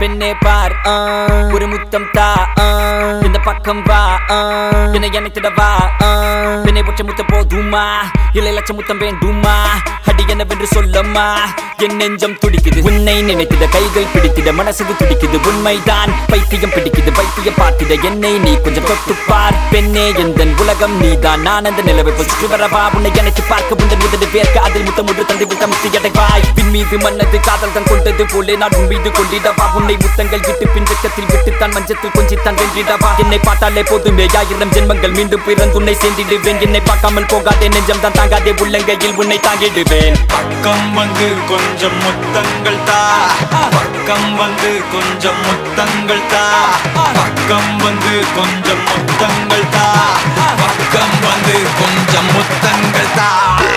பெண்ணே பார் ஆ, ஒரு முத்தம் தா ஆ, இந்த பக்கம் வா ஆ, என்னை அணைத்திட வா ஆ, பெண்ணை ஒற்றை முத்தம் போதுமா இல்லை லட்சம் முத்தம் வேண்டுமா அடி என்னவென்று சொல்லம்மா என் நெஞ்சம் துடிக்குது உன்னை நினைத்திட கைகள் பிடித்திட மனசுக்கு துடிக்குது உண்மைதான் பைத்தியம் பிடிக்குது பைத்தியம் பார்த்திட என்னை நீ கொஞ்சம் தொட்டு பார் பெண்ணே எந்த உலகம் நீதான் நான் அந்த நிலவை போல் சுற்றி வரவா உன்னை எனக்கு பார்க்க உந்தன் உதடு பேர்க்க அதில் முத்தம் ஒன்று தந்து விட்ட முத்து எடைவாய் பின் மீது மன்னது காதல் தான் கொண்டது போலே நான் உன் மீது கொண்டிடவா உன்னை முத்தங்கள் விட்டு பின் வெக்கத்தில் விட்டுத்தான் மஞ்சத்தில் கொஞ்சித்தான் வென்றிடவா என்னை பார்த்தாலே போதுமே ஆயிரம் ஜென்மங்கள் மீண்டும் பிறந்து உன்னை சேர்ந்திடுவேன் என்னை பார்க்காமல் போகாதே நெஞ்சம் தான் தாங்காதே உள்ளங்கையில் உன்னை தாங்கிடுவேன் பக்கம் வந்து கொஞ்சம் முத்தங்கள் தா பக்கம் வந்து கொஞ்சம் முத்தங்கள் தா பக்கம் வந்து கொஞ்சம் முத்தங்கள் தா பக்கம் வந்து கொஞ்சம் முத்தங்கள் தா